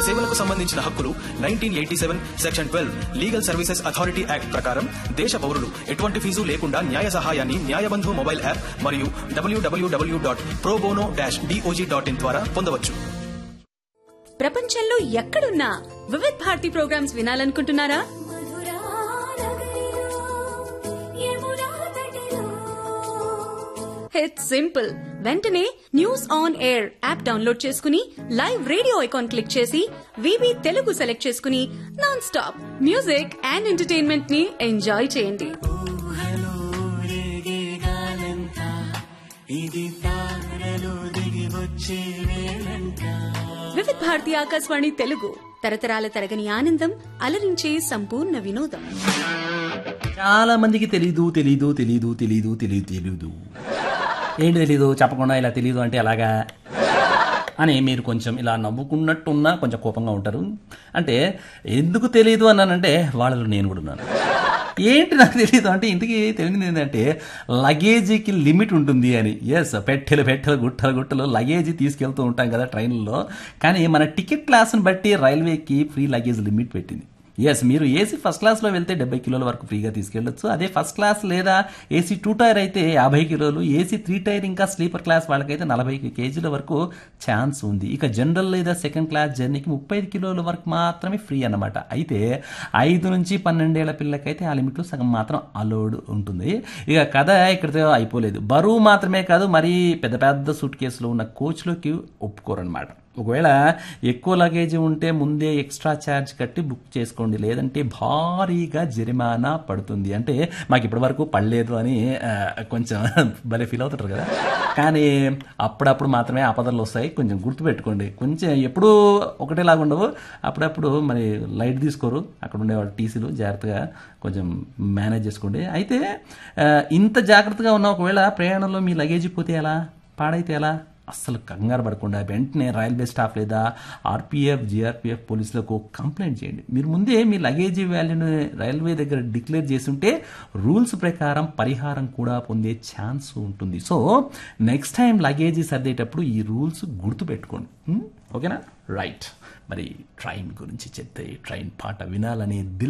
సేవలకు సంబంధించిన హక్కులు nineteen eighty seven section twelve legal services authority act ప్రకారం దేశ పౌరులు ఎటువంటి ఫీజు లేకుండా న్యాయ సహాయాన్ని న్యాయబంధు మొబైల్ యాప్ మరియు W W W dot pro bono dash D O J dot in ద్వారా పొందవచ్చు ప్రపంచంలో ఎక్కడున్నా వివిధ్ భారతి ప్రోగ్రామ్స్ వినాలనుకుంటున్నారా ఇట్స్ సింపుల్ వెంటనే news on air app download చేసుకుని లైవ్ రేడియో ఐకాన్ క్లిక్ చేసి వివి తెలుగు సెలెక్ట్ చేసుకుని non stop music and entertainment ని ఎంజాయ్ చేయండి వివిధ్ భారతి ఆకాశవాణి తెలుగు తరతరాల తరగని ఆనందం అలరించే సంపూర్ణ వినోదం చాలా మందికి తెలీదు తెలీదు తెలీదు తెలీదు తెలీదు తెలీదు ఏంటి తెలీదు చెప్పకుండా ఇలా తెలీదు అంటే ఎలాగా అని మీరు కొంచెం ఇలా నవ్వుకున్నట్టున్నా కొంచెం కోపంగా ఉంటారు అంటే ఎందుకు తెలియదు అన్నానంటే వాళ్ళలో నేను కూడా ఉన్నాను ఏంటి నాకు తెలియదు అంటే ఇంతకీ తెలియదు ఏంటంటే లగేజీకి లిమిట్ ఉంటుంది అని ఎస్ పెట్టెలు పెట్టెలు గుట్టలు గుట్టలు లగేజీ తీసుకెళ్తూ ఉంటాం కదా ట్రైన్లో కానీ మన టికెట్ క్లాస్ని బట్టి రైల్వేకి ఫ్రీ లగేజ్ లిమిట్ పెట్టింది ఎస్ మీరు ఏసీ ఫస్ట్ క్లాస్లో వెళ్తే డెబ్బై కిలోల వరకు ఫ్రీగా తీసుకెళ్ళొచ్చు అదే ఫస్ట్ క్లాస్ లేదా ఏసీ టూ టైర్ అయితే యాభై కిలోలు ఏసీ త్రీ టైర్ ఇంకా స్లీపర్ క్లాస్ వాళ్ళకైతే నలభై కేజీల వరకు ఛాన్స్ ఉంది ఇక జనరల్ లేదా సెకండ్ క్లాస్ జర్నీకి ముప్పై ఐదు కిలోల వరకు మాత్రమే ఫ్రీ అన్నమాట అయితే ఐదు నుంచి పన్నెండేళ్ల పిల్లలకైతే ఆ లిమిట్లో సగం మాత్రం అలోడ్ ఉంటుంది ఇక కథ ఇక్కడితో అయిపోలేదు బరువు మాత్రమే కాదు మరీ పెద్ద పెద్ద సూట్ కేసులో ఉన్న కోచ్లోకి ఒప్పుకోరనమాట ఒకవేళ ఎక్కువ లగేజ్ ఉంటే ముందే ఎక్స్ట్రా ఛార్జ్ కట్టి బుక్ చేసుకోండి లేదంటే భారీగా జరిమానా పడుతుంది అంటే మాకు ఇప్పటి వరకు పడలేదు అని ఆ, కొంచెం భలే ఫీల్ అవుతుంటారు కదా కానీ అప్పుడప్పుడు మాత్రమే ఆపదలు వస్తాయి కొంచెం గుర్తుపెట్టుకోండి కొంచెం ఎప్పుడూ ఒకటేలాగా ఉండవు అప్పుడప్పుడు మరి లైట్ తీసుకోరు అక్కడ ఉండేవాళ్ళు టీసీలు జాగ్రత్తగా కొంచెం మేనేజ్ చేసుకోండి అయితే ఆ, ఇంత జాగ్రత్తగా ఉన్న ఒకవేళ ప్రయాణంలో మీ లగేజీ పోతే ఎలా పాడైతే ఎలా అస్సలు కంగారు పడకుండా వెంటనే రైల్వే స్టాఫ్ లేదా ఆర్పీఎఫ్ జిఆర్పీఎఫ్ పోలీసులకు కంప్లైంట్ చేయండి మీరు ముందే మీ లగేజీ వాల్యూని రైల్వే దగ్గర డిక్లేర్ చేసి ఉంటే రూల్స్ ప్రకారం పరిహారం కూడా పొందే ఛాన్స్ ఉంటుంది సో నెక్స్ట్ టైం లగేజీ సర్దేటప్పుడు ఈ రూల్స్ గుర్తుపెట్టుకోండి హ్మ్? ఓకేనా రైట్ మరి ట్రైన్ గురించి చెప్తే ట్రైన్ పాట వినాలనే దిల్